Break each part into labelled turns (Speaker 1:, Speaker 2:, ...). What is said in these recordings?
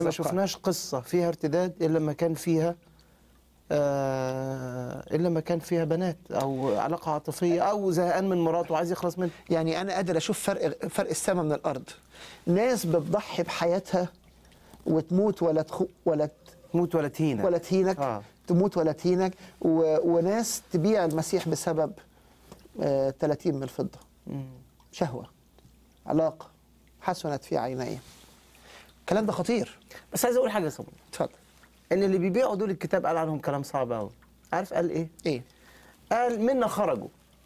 Speaker 1: ما شفناش قصة فيها ارتداد إلا لما كان فيها آه إلا لما كان فيها بنات أو علاقة عاطفية أو زهقان من مراته وعايز يخلص منها
Speaker 2: يعني انا قادر اشوف فرق فرق السماء من الارض ناس بتضحي بحياتها وتموت ولا تخو ولا ت-
Speaker 1: تموت ولا تهينك
Speaker 2: ولا تهينك
Speaker 1: آه.
Speaker 2: تموت ولا تهينك و... وناس تبيع المسيح بسبب آه 30 من الفضه
Speaker 1: مم.
Speaker 2: شهوه علاقه حسنت في عينيه الكلام ده خطير
Speaker 1: بس عايز أقول حاجة يا صبري
Speaker 2: اتفضل
Speaker 1: إن اللي بيبيعوا دول الكتاب قال عنهم كلام صعب أوي عارف قال إيه؟
Speaker 2: ايه
Speaker 1: قال منا خرجوا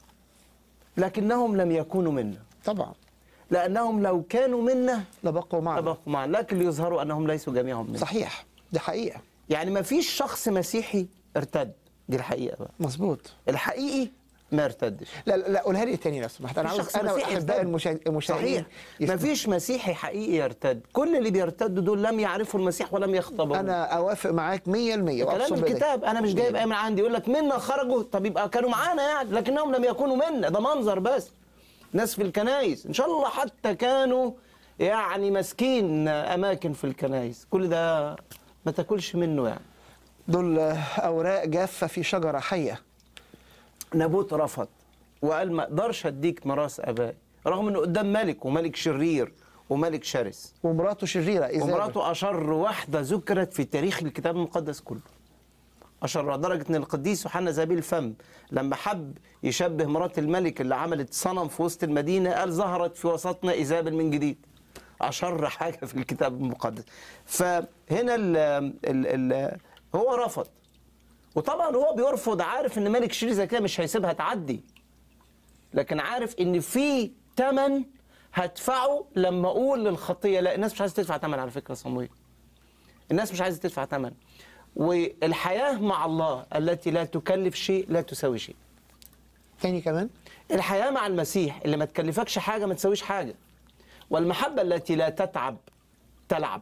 Speaker 1: لكنهم لم يكونوا منا
Speaker 2: طبعا
Speaker 1: لأنهم لو كانوا منا
Speaker 2: لبقوا معنا
Speaker 1: لبقوا معنا لكن ليظهروا أنهم ليسوا جميعهم منا
Speaker 2: صحيح دي حقيقه
Speaker 1: يعني ما فيش شخص مسيحي ارتد دي الحقيقة بقى
Speaker 2: مظبوط
Speaker 1: الحقيقي ما ارتدش
Speaker 2: لا لا لا، قولها لي تاني لو سمحت انا
Speaker 1: في
Speaker 2: عاوز
Speaker 1: شخص
Speaker 2: انا
Speaker 1: مسيحي
Speaker 2: واحباء
Speaker 1: ارتد.
Speaker 2: المشا- المشاهدين
Speaker 1: صحيح ما
Speaker 2: يسمعوا.
Speaker 1: فيش مسيحي حقيقي يرتد كل اللي بيرتدوا دول لم يعرفوا المسيح ولم يختبروا
Speaker 2: انا اوافق معاك 100%
Speaker 1: كلام
Speaker 2: وابصم بيدك.
Speaker 1: الكتاب انا مش جايب ايه من عندي يقول لك منا خرجوا طب يبقى كانوا معانا يعني لكنهم لم يكونوا منا ده منظر بس ناس في الكنايس ان شاء الله حتى كانوا يعني ماسكين اماكن في الكنايس كل ده ما تاكلش منه يعني
Speaker 2: دول اوراق جافه في شجره حيه
Speaker 1: نابوت رفض وقال ما اقدرش اديك ميراث ابائي رغم انه قدام ملك وملك شرير وملك شرس
Speaker 2: ومراته شريره إيزابل.
Speaker 1: ومراته أشر واحدة ذكرت في تاريخ الكتاب المقدس كله أشر لدرجة أن القديس يوحنا زابيل الفم لما حب يشبه مرات الملك اللي عملت صنم في وسط المدينة قال ظهرت في وسطنا إيزابل من جديد أشر حاجة في الكتاب المقدس فهنا ال ال ال هو رفض وطبعا هو بيرفض عارف ان ملك شرير زي كده مش هيسيبها تعدي لكن عارف ان في ثمن هدفعه لما اقول للخطيه لا الناس مش عايزه تدفع ثمن على فكره يا صمويل الناس مش عايزه تدفع ثمن والحياه مع الله التي لا تكلف شيء لا تساوي شيء
Speaker 2: تاني كمان
Speaker 1: الحياه مع المسيح اللي ما تكلفكش حاجه ما تساويش حاجه والمحبه التي لا تتعب تلعب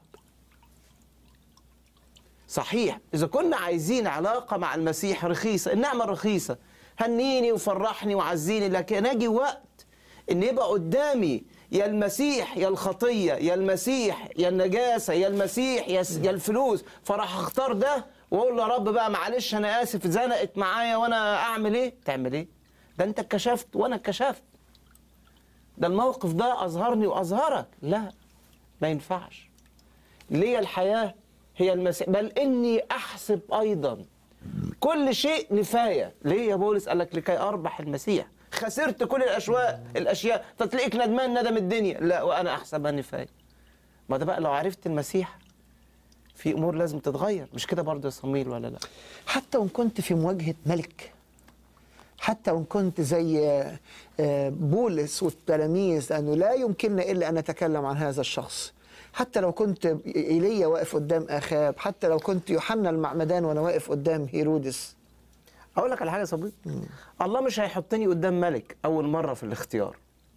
Speaker 1: صحيح إذا كنا عايزين علاقة مع المسيح رخيصة النعمة رخيصة هنيني وفرحني وعزيني لكن أجي وقت إن يبقى قدامي يا المسيح يا الخطية يا المسيح يا النجاسة يا المسيح يا, يا الفلوس فراح أختار ده وأقول له يا رب بقى معلش أنا آسف زنقت معايا وأنا أعمل إيه؟ تعمل إيه؟ ده أنت اتكشفت وأنا اتكشفت ده الموقف ده أظهرني وأظهرك لا ما ينفعش ليه الحياة هي المسيح بل إني أحسب أيضا كل شيء نفاية ليه يا بولس قال لك لكي أربح المسيح خسرت كل الأشواء الأشياء فتلاقيك ندمان ندم الدنيا لا وأنا أحسبها نفاية ما ده بقى لو عرفت المسيح في أمور لازم تتغير مش كده برضه يا صميل ولا لا
Speaker 2: حتى وان كنت في مواجهه ملك حتى وان كنت زي آه، آه، بولس والتلاميذ لانه لا يمكننا الا ان نتكلم عن هذا الشخص حتى لو كنت ايليا واقف قدام اخاب حتى لو كنت يوحنا المعمدان وانا واقف قدام هيرودس
Speaker 1: أقول لك على حاجة يا صبري الله مش هيحطني قدام ملك أول مرة في الاختيار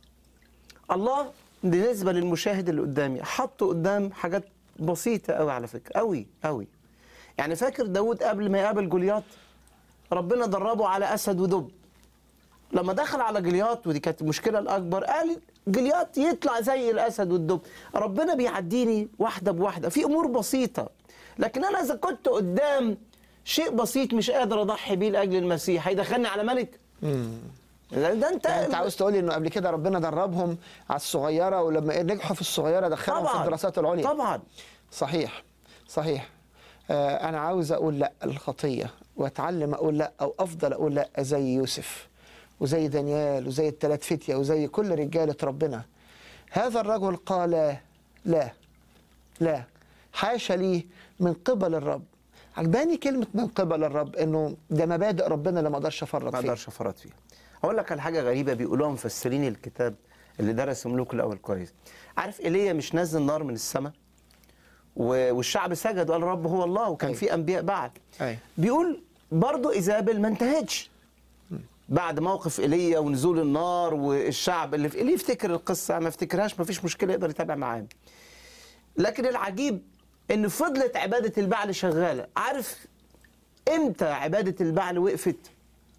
Speaker 1: الله بالنسبة للمشاهد اللي قدامي حطه قدام حاجات بسيطة قوي على فكرة قوي قوي يعني فاكر داود قبل ما يقابل جولياط ربنا دربه على أسد ودب لما دخل على جلياط ودي كانت المشكلة الأكبر قال جلياط يطلع زي الأسد والدب ربنا بيعديني واحدة بواحدة في أمور بسيطة لكن أنا إذا كنت قدام شيء بسيط مش قادر أضحي بيه لأجل المسيح هيدخلني على ملك ده ده أنت
Speaker 2: يعني انت عاوز تقول لي انه قبل كده ربنا دربهم على الصغيره ولما نجحوا في الصغيره دخلهم في الدراسات العليا
Speaker 1: طبعا
Speaker 2: صحيح صحيح آه انا عاوز اقول لا الخطيه واتعلم اقول لا او افضل اقول لا زي يوسف وزي دانيال وزي الثلاث فتيه وزي كل رجاله ربنا هذا الرجل قال لا لا حاشا لي من قبل الرب عجباني كلمه من قبل الرب انه ده مبادئ ربنا اللي ما اقدرش افرط
Speaker 1: ما
Speaker 2: فيها
Speaker 1: اقدرش افرط فيها اقول لك على حاجه غريبه بيقولوها مفسرين الكتاب اللي درسوا ملوك الاول كويس عارف ايليا مش نزل نار من السماء و- والشعب سجد وقال الرب هو الله وكان
Speaker 2: أيوة.
Speaker 1: في انبياء بعد
Speaker 2: أيوة.
Speaker 1: بيقول برضه ايزابل ما انتهتش بعد موقف ايليا ونزول النار والشعب اللي في اللي يفتكر القصه ما يفتكرهاش ما فيش مشكله يقدر يتابع معانا لكن العجيب ان فضلت عباده البعل شغاله عارف امتى عباده البعل وقفت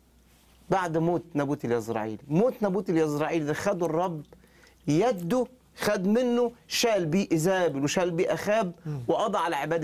Speaker 1: بعد موت نابوت اليزرعيلي موت نابوت اليزرعيلي ده خدوا الرب يده خد منه شال بيه إيزابل وشال بيه أخاب وقضى على عبادة